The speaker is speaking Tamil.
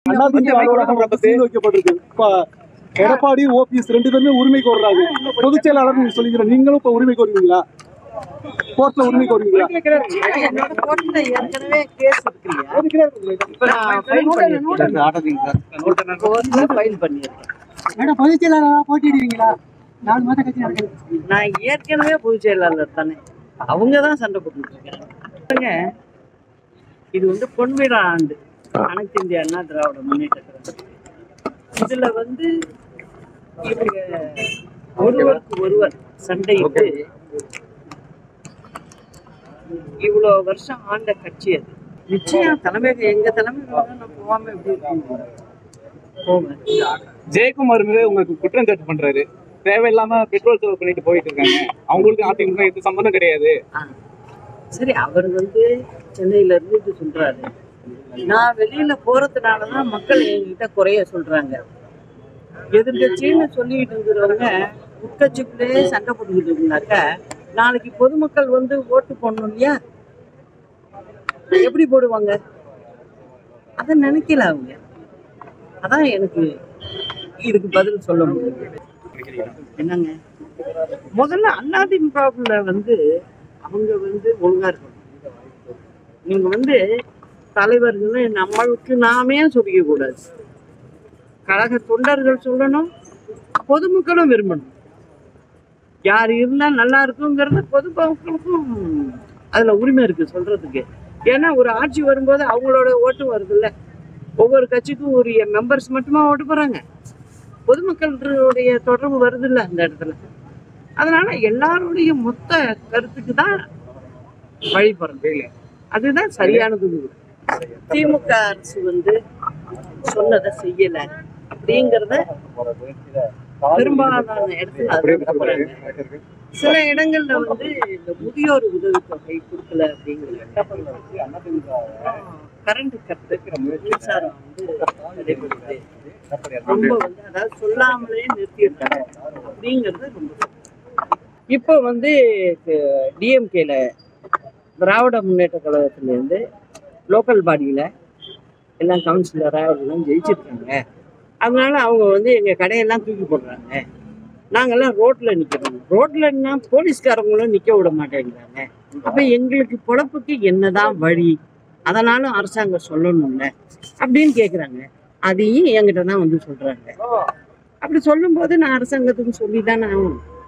அதிமுக அலுவலகம் வந்து சீல் வைக்கப்பட்டிருக்கு இப்ப எடப்பாடி ஓபிஎஸ் ரெண்டு பேருமே உரிமை கோர்றாங்க பொதுச் செயலாளர் நீங்க சொல்லிக்கிற நீங்களும் இப்ப உரிமை கோருவீங்களா கோர்ட்ல உரிமை கோருவீங்களா என்னோட கோர்ட்ல ஏற்கனவே கேஸ் இருக்கு இல்லையா இப்ப நான் ஃபைல் பண்ணிருக்கேன் கோர்ட்ல ஃபைல் பண்ணியிருக்கேன் மேடம் பொதுச் செயலாளராக போட்டியிடுவீங்களா நாலு மாத கட்சி நடக்குது நான் ஏற்கனவே பொதுச் செயலாளர் தானே அவங்க தான் சண்டை போட்டுட்டு இருக்காங்க இது வந்து பொன்விழா ஆண்டு அனைத்து இந்திய அண்ணா திராவிட முன்னேற்ற கழகம் இதுல வந்து இவங்க ஒருவருக்கு ஒருவர் சண்டையிட்டு இவ்வளோ வருஷம் ஆண்ட கட்சி அது நிச்சயம் தலைமை எங்க தலைமை நான் போகாம எப்படி இருக்கும் போவேன் ஜெயக்குமார் மீது உங்களுக்கு குற்றம் சாட்டு பண்றாரு தேவையில்லாம பெட்ரோல் செலவு பண்ணிட்டு போயிட்டு இருக்காங்க அவங்களுக்கு அதிமுக எந்த சம்பந்தம் கிடையாது ஆ. சரி அவர் வந்து சென்னையில இருந்துட்டு சொல்றாரு நான் வெளியில போறதுனாலதான் மக்கள் என்கிட்ட குறைய சொல்றாங்க எதிர்கட்சின்னு சொல்லிட்டு இருக்கிறவங்க உட்கட்சிக்குள்ளேயே சண்டை போட்டுக்கிட்டு இருந்தாக்க நாளைக்கு பொதுமக்கள் வந்து ஓட்டு போடணும் இல்லையா எப்படி போடுவாங்க அதை நினைக்கல அவங்க அதான் எனக்கு இதுக்கு பதில் சொல்ல முடியும் என்னங்க முதல்ல அதிமுகவுல வந்து அவங்க வந்து ஒழுங்கா இருக்கணும் நீங்க வந்து தலைவர்கள் நம்மளுக்கு நாமே சொல்லிக்க கூடாது கழக தொண்டர்கள் சொல்லணும் பொதுமக்களும் விரும்பணும் யார் இருந்தா நல்லா இருக்குங்கிறத பொதுமக்களுக்கும் அதுல உரிமை இருக்கு சொல்றதுக்கு ஏன்னா ஒரு ஆட்சி வரும்போது அவங்களோட ஓட்டு வருதுல்ல ஒவ்வொரு கட்சிக்கும் ஒரு மெம்பர்ஸ் மட்டுமா ஓட்டு போறாங்க பொதுமக்களுடைய தொடர்பு வருதுல்ல அந்த இடத்துல அதனால எல்லாருடைய மொத்த கருத்துக்கு தான் வழி போறது அதுதான் சரியானது திமுக அரசு வந்து சொன்னதை செய்யல அப்படிங்கறத பெரும்பாலான இடத்துல அதான் நம்புறாங்க. சில இடங்கள்ல வந்து இந்த முதியோர் உதவித்தொகை கொடுக்கல அப்படிங்கிறது கரண்ட் கட்டு மின்சாரம் வந்து தடைபடுது. ரொம்ப வந்து அதாவது சொல்லாமலே நிறுத்தியிருக்காங்க அப்படிங்கிறது ரொம்ப இப்போ வந்து டிஎம்கேல திராவிட முன்னேற்ற கழகத்திலேருந்து லோக்கல் பாடியில் எல்லாம் கவுன்சிலராக எல்லாம் ஜெயிச்சிருக்காங்க அதனால அவங்க வந்து எங்கள் கடையெல்லாம் தூக்கி போடுறாங்க நாங்கெல்லாம் ரோட்டில் நிற்கிறோம் ரோட்லன்னா போலீஸ்காரங்களும் நிற்க விட மாட்டேங்கிறாங்க அப்போ எங்களுக்கு பொழப்புக்கு என்னதான் வழி அதனாலும் அரசாங்கம் சொல்லணும்ல அப்படின்னு கேட்குறாங்க அதையும் என்கிட்ட தான் வந்து சொல்கிறாங்க அப்படி சொல்லும்போது நான் அரசாங்கத்துக்கு சொல்லி தானே ஆகணும்